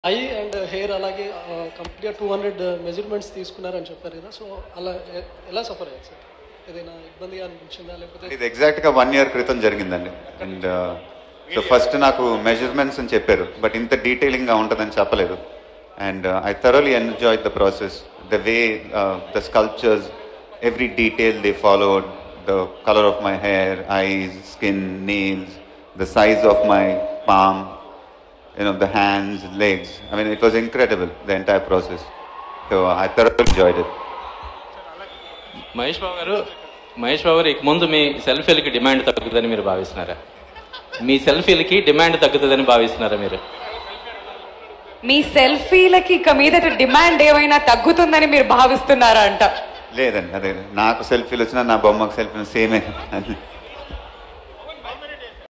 I and hair అలాగే కంప్లీట్గా two hundred measurements తీసుకున్నారని చెప్పారు కదా సో అలా ఎ- ఎలా సఫర్ అయ్యారు సార్ ఏదైనా ఇబ్బందిగా అనిపించిందా లేకపోతే ఇది ఎగ్జాక్ట్గా వన్ ఇయర్ క్రితం జరిగిందండి అండ్ సో ఫస్ట్ నాకు మెజర్మెంట్స్ అని చెప్పారు బట్ ఇంత డీటెయిలింగ్గా ఉంటుందని చెప్పలేదు and I thoroughly enjoy the process the way the sculptures every detail they followed the colour of my hair eyes skin nails the size of my palm you know, the hands, legs. I mean, it was incredible, the entire process. So I thoroughly enjoyed it. Mahesh Babu garu Mahesh Babu గారు ఇక ముందు మీ సెల్ఫీలకి demand తగ్గుతుందని మీరు భావిస్తున్నారా మీ సెల్ఫీలకి demand తగ్గుతుందని భావిస్తున్నారా మీరు మీ సెల్ఫీలకి ఇక మీదట demand ఏమైనా తగ్గుతుందని మీరు భావిస్తున్నారా అంట లేదండి అదే నాకు సెల్ఫీలు వచ్చినా నా బొమ్మకు సెల్ఫీలు సేమే